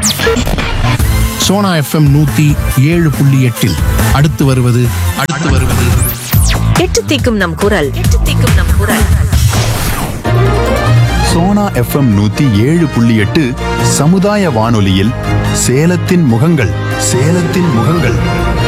Sona FM நூத்தி ஏழு புள்ளி எட்டில் அடுத்து வருவது அடுத்து வருவது எட்டு தீக்கும் நம் குரல் எட்டு தீக்கும் நம் குரல் சோனா எஃப்எம் நூத்தி ஏழு புள்ளி எட்டு சமுதாய வானொலியில் சேலத்தின் முகங்கள் சேலத்தின் முகங்கள்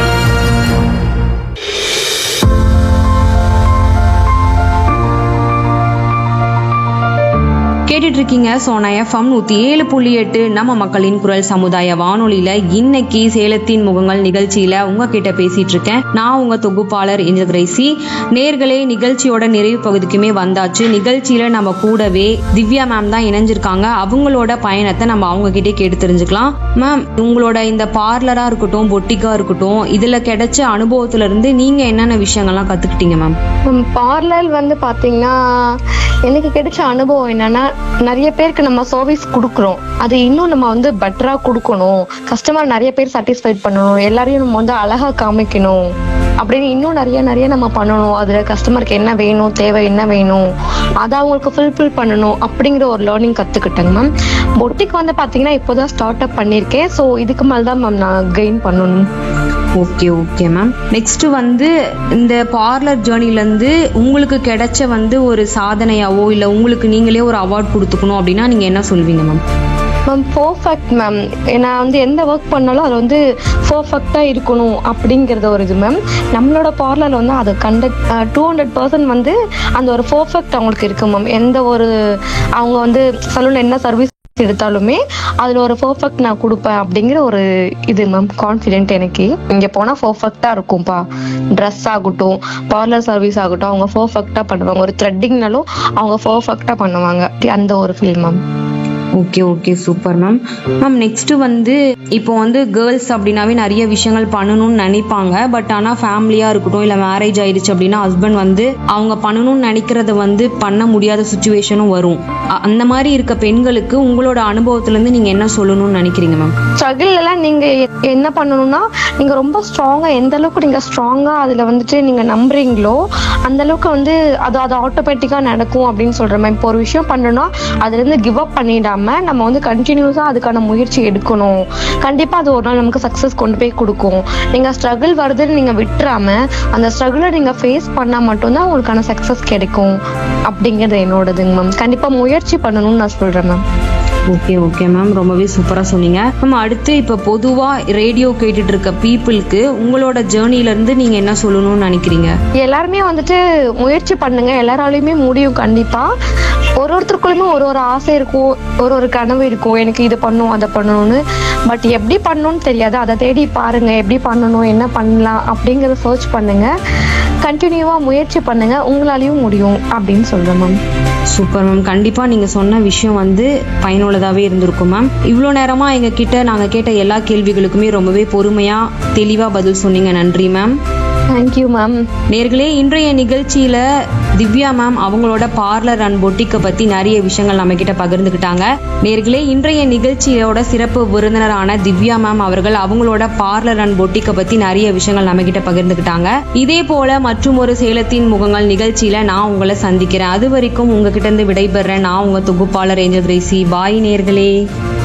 கேட்டுட்டு இருக்கீங்க சோனா எஃப்எம் நூத்தி ஏழு புள்ளி எட்டு நம்ம மக்களின் குரல் சமுதாய வானொலியில இன்னைக்கு சேலத்தின் முகங்கள் நிகழ்ச்சியில உங்ககிட்ட பேசிட்டு இருக்கேன் நான் உங்க தொகுப்பாளர் இந்திர கிரேசி நேர்களே நிகழ்ச்சியோட நிறைவு பகுதிக்குமே வந்தாச்சு நிகழ்ச்சியில நம்ம கூடவே திவ்யா மேம் தான் இணைஞ்சிருக்காங்க அவங்களோட பயணத்தை நம்ம அவங்க கிட்டே கேட்டு தெரிஞ்சுக்கலாம் மேம் உங்களோட இந்த பார்லரா இருக்கட்டும் பொட்டிக்கா இருக்கட்டும் இதுல கிடைச்ச அனுபவத்துல இருந்து நீங்க என்னென்ன விஷயங்கள்லாம் கத்துக்கிட்டீங்க மேம் பார்லர் வந்து பாத்தீங்கன்னா எனக்கு கிடைச்ச அனுபவம் என்னன்னா நிறைய பேருக்கு நம்ம சர்வீஸ் கொடுக்குறோம் அது இன்னும் நம்ம வந்து பெட்டரா கொடுக்கணும் கஸ்டமர் நிறைய பேர் சாட்டிஸ்ஃபைட் பண்ணணும் எல்லாரையும் நம்ம வந்து அழகா காமிக்கணும் அப்படின்னு இன்னும் நிறைய நிறைய நம்ம பண்ணணும் அதுல கஸ்டமருக்கு என்ன வேணும் தேவை என்ன வேணும் அதை அவங்களுக்கு ஃபுல்ஃபில் பண்ணணும் அப்படிங்கிற ஒரு லேர்னிங் கத்துக்கிட்டேங்க மேம் பொட்டிக் வந்து பாத்தீங்கன்னா இப்போதான் ஸ்டார்ட் அப் பண்ணியிருக்கேன் ஸோ இதுக்கு மேல தான் மேம் நான் கெயின் பண்ணணும் ஓகே ஓகே மேம் நெக்ஸ்ட் வந்து இந்த பார்லர் ஜேர்னில இருந்து உங்களுக்கு கிடைச்ச வந்து ஒரு சாதனையாவோ இல்ல உங்களுக்கு நீங்களே ஒரு அவார்ட் கொடுத்துக்கணும் அப்படின்னா நீங்க என்ன சொல்வீங்க மேம் மேம் பர்ஃபெக்ட் மேம் நான் வந்து எந்த ஒர்க் பண்ணாலும் அது வந்து பர்ஃபெக்டாக இருக்கணும் அப்படிங்கிறது ஒரு இது மேம் நம்மளோட பார்லர் வந்து அது கண்டக்ட் டூ ஹண்ட்ரட் பர்சன்ட் வந்து அந்த ஒரு பர்ஃபெக்ட் அவங்களுக்கு இருக்கு மேம் எந்த ஒரு அவங்க வந்து சலூன் என்ன சர்வீஸ் எடுத்தாலுமே அதில் ஒரு பர்ஃபெக்ட் நான் கொடுப்பேன் அப்படிங்கிற ஒரு இது மேம் கான்ஃபிடென்ட் எனக்கு இங்கே போனால் பர்ஃபெக்டாக இருக்கும்ப்பா ட்ரெஸ் ஆகட்டும் பார்லர் சர்வீஸ் ஆகட்டும் அவங்க பர்ஃபெக்டாக பண்ணுவாங்க ஒரு த்ரெட்டிங்னாலும் அவங்க பர்ஃபெக்டாக பண்ணுவாங்க அந்த ஒரு feel ma'am okay okay super ma'am ma'am next வந்து இப்போ வந்து கேர்ள்ஸ் அப்படின்னாவே நிறைய விஷயங்கள் பண்ணணும்னு நினைப்பாங்க பட் ஆனால் ஃபேமிலியாக இருக்கட்டும் இல்லை மேரேஜ் ஆயிடுச்சு அப்படின்னா ஹஸ்பண்ட் வந்து அவங்க பண்ணணும்னு நினைக்கிறத வந்து பண்ண முடியாத சுச்சுவேஷனும் வரும் அ- அந்த மாதிரி இருக்க பெண்களுக்கு உங்களோட அனுபவத்திலேருந்து நீங்கள் என்ன சொல்லணும்னு நினைக்கிறீங்க மேம் ஸ்ட்ரகிள் எல்லாம் நீங்க எ- என்ன பண்ணணும்னா நீங்க ரொம்ப ஸ்ட்ராங்கா எந்த அளவுக்கு நீங்க ஸ்ட்ராங்கா அதுல வந்துட்டு நீங்க நம்புறீங்களோ அந்த அளவுக்கு வந்து அது அது ஆட்டோமேட்டிக்கா நடக்கும் அப்படின்னு சொல்ற மாதிரி இப்போ ஒரு விஷயம் பண்ணணும்னா அதுல இருந்து கிவ் அப் பண்ணிடாம நம்ம வந்து கண்டினியூஸா அதுக்கான முயற்சி எடுக்கணும் கண்டிப்பா அது ஒரு நாள் நமக்கு சக்சஸ் கொண்டு போய் கொடுக்கும் நீங்க ஸ்ட்ரகிள் வருதுன்னு நீங்க விட்டுறாம அந்த ஸ்ட்ரகிளை நீங்க ஃபேஸ் பண்ணா மட்டும்தான் உங்களுக்கான சக்சஸ் கிடைக்கும் அப்படிங்கிறது என்னோடதுங்க மேம் கண்டிப்பா முயற்சி பண்ணணும்னு நான் சொல்றேன் மேம் ஓகே ஓகே மேம் ரொம்பவே சூப்பராக சொன்னீங்க மேம் அடுத்து இப்போ பொதுவாக ரேடியோ கேட்டுட்டு இருக்க பீப்புளுக்கு உங்களோட ஜேர்னில இருந்து நீங்கள் என்ன சொல்லணும்னு நினைக்கிறீங்க எல்லாருமே வந்துட்டு முயற்சி பண்ணுங்க எல்லாராலையுமே முடியும் கண்டிப்பா ஒரு ஒருத்தருக்குள்ளயுமே ஒரு ஒரு ஆசை இருக்கும் ஒரு ஒரு கனவு இருக்கும் எனக்கு இது பண்ணும் அதை பண்ணணும்னு பட் எப்படி பண்ணணும்னு தெரியாது அதை தேடி பாருங்க எப்படி பண்ணணும் என்ன பண்ணலாம் அப்படிங்கறத சர்ச் பண்ணுங்க கண்டினியூவா முயற்சி பண்ணுங்க உங்களாலையும் முடியும் அப்படின்னு சொல்றேன் மேம் சூப்பர் மேம் கண்டிப்பாக நீங்கள் சொன்ன விஷயம் வந்து பயனுள்ளதாகவே இருந்திருக்கும் மேம் இவ்வளோ நேரமாக எங்கள் கிட்ட நாங்கள் கேட்ட எல்லா கேள்விகளுக்குமே ரொம்பவே பொறுமையாக தெளிவாக பதில் சொன்னீங்க நன்றி மேம் தேங்க்யூ மேம் நேர்களே இன்றைய நிகழ்ச்சியில திவ்யா மேம் அவங்களோட பார்லர் அண்ட் பொட்டிக்கை பத்தி நிறைய விஷயங்கள் நம்ம கிட்ட பகிர்ந்துக்கிட்டாங்க நேர்களே இன்றைய நிகழ்ச்சியோட சிறப்பு விருந்தினரான திவ்யா மேம் அவர்கள் அவங்களோட பார்லர் அண்ட் பொட்டிக்கை பத்தி நிறைய விஷயங்கள் நம்ம கிட்ட பகிர்ந்துக்கிட்டாங்க இதே போல மற்றும் ஒரு சேலத்தின் முகங்கள் நிகழ்ச்சியில நான் உங்களை சந்திக்கிறேன் அது வரைக்கும் உங்ககிட்ட இருந்து விடைபெறேன் நான் உங்க தொகுப்பாளர் ஏஞ்சல் கிரேசி பாய் நேர்களே